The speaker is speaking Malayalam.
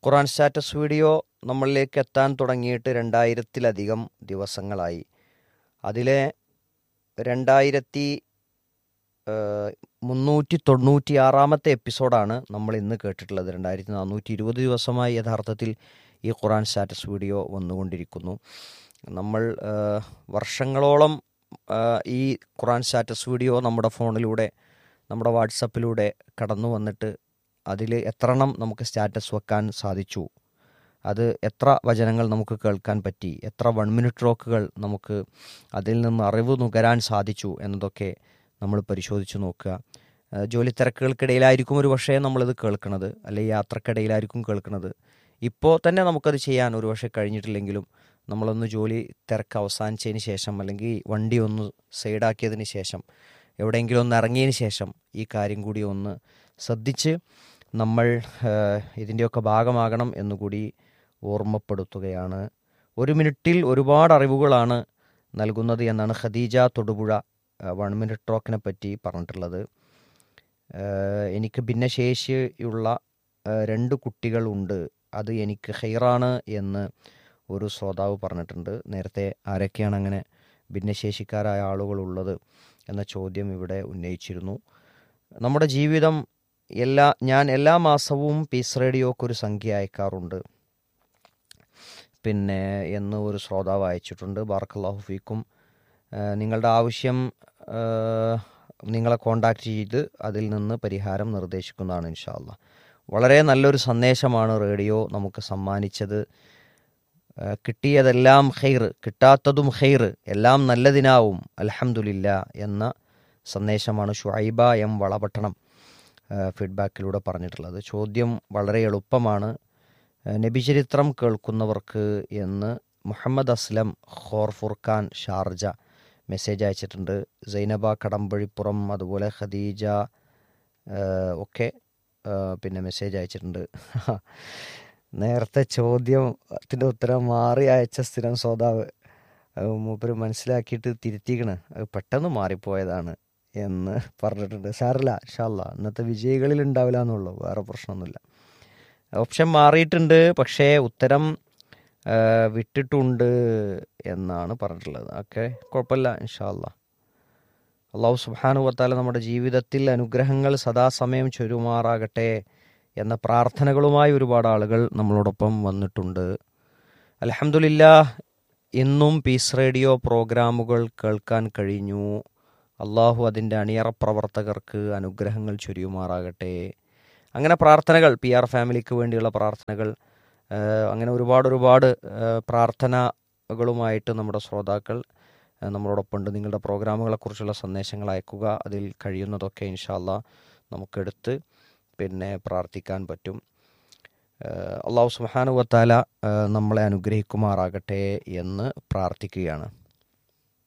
ഖുറാൻ സ്റ്റാറ്റസ് വീഡിയോ നമ്മളിലേക്ക് എത്താൻ തുടങ്ങിയിട്ട് രണ്ടായിരത്തിലധികം ദിവസങ്ങളായി അതിലെ രണ്ടായിരത്തി മുന്നൂറ്റി തൊണ്ണൂറ്റി ആറാമത്തെ എപ്പിസോഡാണ് നമ്മൾ ഇന്ന് കേട്ടിട്ടുള്ളത് രണ്ടായിരത്തി നാനൂറ്റി ഇരുപത് ദിവസമായി യഥാർത്ഥത്തിൽ ഈ ഖുറാൻ സ്റ്റാറ്റസ് വീഡിയോ വന്നുകൊണ്ടിരിക്കുന്നു നമ്മൾ ആ, വർഷങ്ങളോളം ആ, ഈ ഖുറാൻ സ്റ്റാറ്റസ് വീഡിയോ നമ്മുടെ ഫോണിലൂടെ നമ്മുടെ വാട്സപ്പിലൂടെ കടന്നു വന്നിട്ട് അതിൽ എത്രണ്ണം നമുക്ക് സ്റ്റാറ്റസ് വെക്കാൻ സാധിച്ചു അത് എത്ര വചനങ്ങൾ നമുക്ക് കേൾക്കാൻ പറ്റി എത്ര വൺ മിനിറ്റ് റോക്കുകൾ നമുക്ക് അതിൽ നിന്ന് അറിവ് നുകരാൻ സാധിച്ചു എന്നതൊക്കെ നമ്മൾ പരിശോധിച്ച് നോക്കുക ആ, ജോലി തിരക്കുകൾക്കിടയിലായിരിക്കും ഒരു പക്ഷേ നമ്മളിത് കേൾക്കുന്നത് അല്ലെങ്കിൽ യാത്രക്കിടയിലായിരിക്കും കേൾക്കുന്നത് ഇപ്പോൾ തന്നെ നമുക്കത് ചെയ്യാൻ ഒരു പക്ഷേ കഴിഞ്ഞിട്ടില്ലെങ്കിലും നമ്മളൊന്ന് ജോലി തിരക്ക് അവസാനിച്ചതിന് ശേഷം അല്ലെങ്കിൽ വണ്ടി ഒന്ന് സൈഡാക്കിയതിന് ശേഷം എവിടെയെങ്കിലും ഒന്ന് ഇറങ്ങിയതിന് ശേഷം ഈ കാര്യം കൂടി ഒന്ന് ശ്രദ്ധിച്ച് നമ്മൾ ഏഹ്, ഇതിൻ്റെയൊക്കെ ഭാഗമാകണം എന്നുകൂടി ഓർമ്മപ്പെടുത്തുകയാണ് ഒരു മിനിറ്റിൽ ഒരുപാട് അറിവുകളാണ് നൽകുന്നത് എന്നാണ് ഖദീജ തൊടുപുഴ ഏഹ്, വൺ മിനിറ്റ് ടോക്കിനെ പറ്റി പറഞ്ഞിട്ടുള്ളത് ഏഹ്, എനിക്ക് ഭിന്നശേഷിയുള്ള ഏഹ്, രണ്ട് കുട്ടികളുണ്ട് അത് എനിക്ക് ഹെയറാണ് എന്ന് ഒരു ശ്രോതാവ് പറഞ്ഞിട്ടുണ്ട് നേരത്തെ ആരൊക്കെയാണ് അങ്ങനെ ഭിന്നശേഷിക്കാരായ ആളുകളുള്ളത് എന്ന ചോദ്യം ഇവിടെ ഉന്നയിച്ചിരുന്നു നമ്മുടെ ജീവിതം എല്ലാ ഞാൻ എല്ലാ മാസവും പീസ് റേഡിയോക്ക് ഒരു സംഖ്യ അയക്കാറുണ്ട് പിന്നെ എന്ന് ഒരു ശ്രോതാവ് അയച്ചിട്ടുണ്ട് ബാർക്കല്ലാഹു ഫീക്കും ഏഹ് നിങ്ങളുടെ ആവശ്യം ഏഹ് നിങ്ങളെ കോണ്ടാക്ട് ചെയ്ത് അതിൽ നിന്ന് പരിഹാരം നിർദ്ദേശിക്കുന്നതാണ് ഇൻഷാല്ല വളരെ നല്ലൊരു സന്ദേശമാണ് റേഡിയോ നമുക്ക് സമ്മാനിച്ചത് ഏഹ് കിട്ടിയതെല്ലാം ഹെയ്ർ കിട്ടാത്തതും ഹെയ്ർ എല്ലാം നല്ലതിനാവും അൽഹംദുലില്ല എന്ന സന്ദേശമാണ് ഷുഐബ എം വളപട്ടണം ഏഹ് ഫീഡ്ബാക്കിലൂടെ പറഞ്ഞിട്ടുള്ളത് ചോദ്യം വളരെ എളുപ്പമാണ് ഏഹ് നബിചരിത്രം കേൾക്കുന്നവർക്ക് എന്ന് Muhammad Aslam Khor Fakkan Sharjah message അയച്ചിട്ടുണ്ട് സൈനബ കടമ്പഴിപ്പുറം അതുപോലെ ഖദീജ ഏഹ് ഒക്കെ ഏഹ് പിന്നെ മെസ്സേജ് അയച്ചിട്ടുണ്ട് നേരത്തെ ചോദ്യത്തിൻ്റെ ഉത്തരം മാറി അയച്ച സ്ഥിരം ശ്രോതാവ് അത് മൂപ്പര് മനസ്സിലാക്കിയിട്ട് തിരുത്തിക്കണ് അത് പെട്ടെന്ന് മാറിപ്പോയതാണ് എന്ന് പറഞ്ഞിട്ടുണ്ട് സാറില്ല ഷാല്ല ഇന്നത്തെ വിജയികളിൽ ഉണ്ടാവില്ല എന്നുള്ളൂ വേറെ പ്രശ്നമൊന്നുമില്ല ഓപ്ഷൻ മാറിയിട്ടുണ്ട് പക്ഷേ ഉത്തരം ആ, വിട്ടിട്ടുണ്ട് എന്നാണ് പറഞ്ഞിട്ടുള്ളത് ഓക്കെ കുഴപ്പമില്ല ഇൻഷാല്ല അള്ളാഹു സുബ്ഹാനഹു വത്താല നമ്മുടെ ജീവിതത്തിൽ അനുഗ്രഹങ്ങൾ സദാസമയം ചൊരുമാറാകട്ടെ എന്ന പ്രാർത്ഥനകളുമായി ഒരുപാട് ആളുകൾ നമ്മളോടൊപ്പം വന്നിട്ടുണ്ട് അലഹമുല്ല ഇന്നും പീസ് റേഡിയോ പ്രോഗ്രാമുകൾ കേൾക്കാൻ കഴിഞ്ഞു അള്ളാഹു അതിൻ്റെ അണിയറ പ്രവർത്തകർക്ക് അനുഗ്രഹങ്ങൾ ചൊരിയുമാറാകട്ടെ അങ്ങനെ പ്രാർത്ഥനകൾ പി ആർ ഫാമിലിക്ക് വേണ്ടിയുള്ള പ്രാർത്ഥനകൾ ആ, അങ്ങനെ ഒരുപാട് ഒരുപാട് ആ, പ്രാർത്ഥനകളുമായിട്ട് നമ്മുടെ ശ്രോതാക്കൾ ആ, നമ്മളോടൊപ്പം ഉണ്ട് നിങ്ങളുടെ പ്രോഗ്രാമുകളെക്കുറിച്ചുള്ള സന്ദേശങ്ങൾ അയക്കുക അതിൽ കഴിയുന്നതൊക്കെ ഇൻഷാല്ല നമുക്കെടുത്ത് പിന്നെ പ്രാർത്ഥിക്കാൻ പറ്റും അള്ളാഹു സുബ്ഹാനഹു വത്താല നമ്മളെ അനുഗ്രഹിക്കുമാറാകട്ടെ എന്ന് പ്രാർത്ഥിക്കുകയാണ്